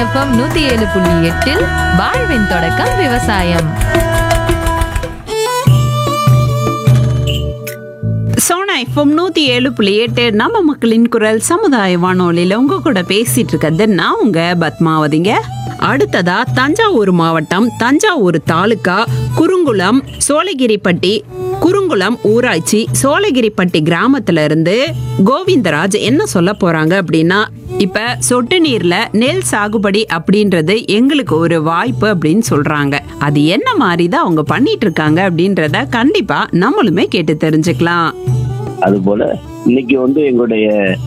FM நூத்தி ஏழு புள்ளி எட்டில் வாழ்வின் தொடக்கம் விவசாயம் சோனா எஃப்எம் நூத்தி ஏழு புள்ளி எட்டு நம்ம மக்களின் குரல் சமுதாய வானொலியில உங்க கூட பேசிட்டு இருக்கிறது நான் உங்க பத்மாவதிங்க அடுத்ததா தஞ்சாவூர் மாவட்டம் தஞ்சாவூர் தாலுகா குறுங்குளம் சோழகிரிப்பட்டி குறுங்குளம் ஊராட்சி சோழகிரிப்பட்டி கிராமத்துல இருந்து கோவிந்தராஜ் என்ன சொல்ல போறாங்க அப்படின்னா இப்ப சொட்டு நீர்ல நெல் சாகுபடி அப்படின்றது எங்களுக்கு ஒரு வாய்ப்பு அப்படின்னு சொல்றாங்க அது என்ன மாதிரி தான் அவங்க பண்ணிட்டு இருக்காங்க அப்படின்றத கண்டிப்பா நம்மளுமே கேட்டு தெரிஞ்சுக்கலாம் அதுபோல இன்னைக்கு வந்து எங்களுடைய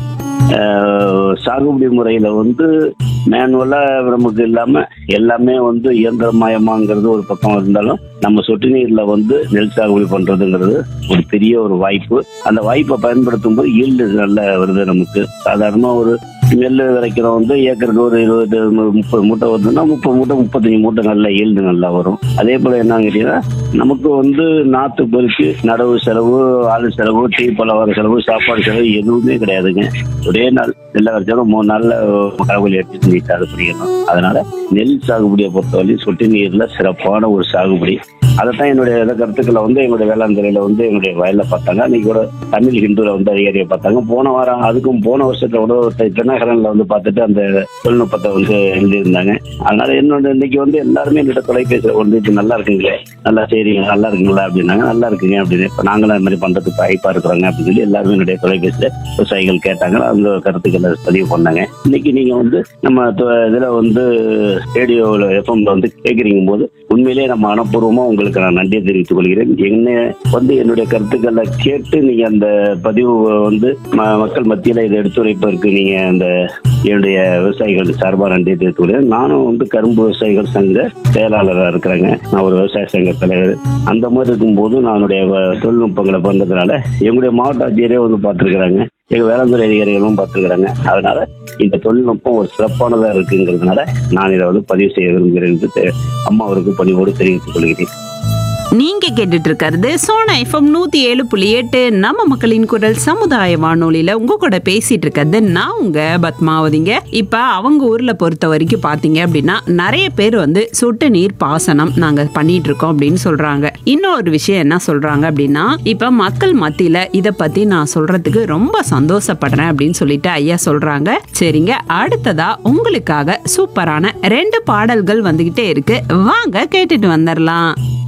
அஹ், சாகுபடி முறையில வந்து மேனுவலா நமக்கு இல்லாம எல்லாமே வந்து இயந்திரமயமாங்கிறது ஒரு பக்கம் இருந்தாலும் நம்ம சொட்டு நீர்ல வந்து நெல் சாகுபடி பண்றதுங்கிறது ஒரு பெரிய ஒரு வாய்ப்பு அந்த வாய்ப்பை பயன்படுத்தும் போது ஈல்டு நல்ல வருது நமக்கு சாதாரணமா ஒரு நெல் விதைக்கிறோம் வந்து ஏக்கருக்கு ஒரு இருபது மு- முப்பது மூட்டை வருதுன்னா முப்பது மூட்டை முப்பத்தஞ்சு மூட்டை நல்ல ஈல்டு நல்லா வரும் அதே போல என்னன்னு கேட்டீங்கன்னா நமக்கு வந்து நாத்து பொறுக்கி நடவு செலவு ஆளு செலவு டீ பழம் செலவு சாப்பாடு செலவு எதுவுமே கிடையாதுங்க ஒரே நாள் நெல்லை வச்சாலும் மூணு நாள்ல கடவுள் எடுத்து நீ சாகுபடிக்கணும் அதனால நெல் சாகுபடியை பொறுத்தவரையும் சொட்டு நீர்ல சிறப்பான ஒரு சாகுபடி அதைத்தான் என்னுடைய இத கருத்துக்களை வந்து எங்களுடைய வேளாண் துறையில வந்து எங்களுடைய வயல்ல பார்த்தாங்க அன்னைக்கு கூட தமிழ் ஹிந்துல வந்து அதிகாரியை பார்த்தாங்க போன வாரம் அதுக்கும் போன வருஷத்துல கூட ஒருத்தர் தினகரன்ல வந்து பார்த்துட்டு அந்த தொழில்நுட்பத்தை வந்து எழுதியிருந்தாங்க அதனால என்னோட இன்னைக்கு வந்து எல்லாருமே என்னோட தொலைபேசியில் வந்து இது நல்லா இருக்குங்களே நல்லா செய்றீங்க நல்லா இருக்குங்களா அப்படின்னாங்க நல்லா இருக்குங்க அப்படின்னு இப்போ நாங்களும் அது மாதிரி பண்றதுக்கு வாய்ப்பா இருக்கிறோங்க அப்படின்னு சொல்லி எல்லாருமே என்னுடைய தொலைபேசியில் விவசாயிகள் கேட்டாங்க அந்த கருத்துக்களை பதிவு பண்ணாங்க இன்னைக்கு நீங்க வந்து நம்ம தொ- இதுல வந்து ரேடியோவில் எஃப்எம்ல வந்து கேட்குறீங்க போது உண்மையிலேயே நம்ம மனப்பூர்வமா உங்களுக்கு நான் நன்றியை தெரிவித்துக் கொள்கிறேன் என்ன வந்து என்னுடைய கருத்துக்களை கேட்டு நீங்க அந்த பதிவு வந்து ம- மக்கள் மத்தியில இதை எடுத்துரைப்பதற்கு நீங்க அந்த என்னுடைய விவசாயிகள் சார்பாக நன்றி தெரிவித்துக் கொள்கிறேன் நானும் வந்து கரும்பு விவசாயிகள் சங்க செயலாளராக இருக்கிறேங்க நான் ஒரு விவசாய சங்க தலைவர் அந்த மாதிரி இருக்கும்போது நான் என்னுடைய வ- தொழில்நுட்பங்களை பண்ணதுனால எங்களுடைய மாவட்ட ஆட்சியரே வந்து பார்த்துருக்குறாங்க எங்க வேளாண்துறை அதிகாரிகளும் பார்த்துருக்குறாங்க அதனால இந்த தொழில்நுட்பம் ஒரு சிறப்பானதா இருக்குங்கிறதுனால நான் இதை வந்து பதிவு செய்ய விரும்புகிறேன் என்று தெ- அம்மா அவருக்கு பணிவோடு தெரிவித்துக் கொள்கிறேன் நீங்க கேட்டுட்டு இருக்கிறது சோனா எஃப்எம் நூத்தி ஏழு புள்ளி எட்டு நம்ம மக்களின் குரல் சமுதாய வானொலியில உங்க கூட பேசிட்டு இருக்கிறது நான் உங்க பத்மாவதிங்க இப்ப அவங்க ஊர்ல பொறுத்த வரைக்கும் பாத்தீங்க அப்படின்னா நிறைய பேர் வந்து சொட்டு நீர் பாசனம் நாங்க பண்ணிட்டு இருக்கோம் அப்படின்னு சொல்றாங்க இன்னொரு விஷயம் என்ன சொல்றாங்க அப்படின்னா இப்ப மக்கள் மத்தியில இத பத்தி நான் சொல்றதுக்கு ரொம்ப சந்தோஷப்படுறேன் அப்படின்னு சொல்லிட்டு ஐயா சொல்றாங்க சரிங்க அடுத்ததா உங்களுக்காக சூப்பரான ரெண்டு பாடல்கள் வந்துகிட்டே இருக்கு வாங்க கேட்டுட்டு வந்துடலாம்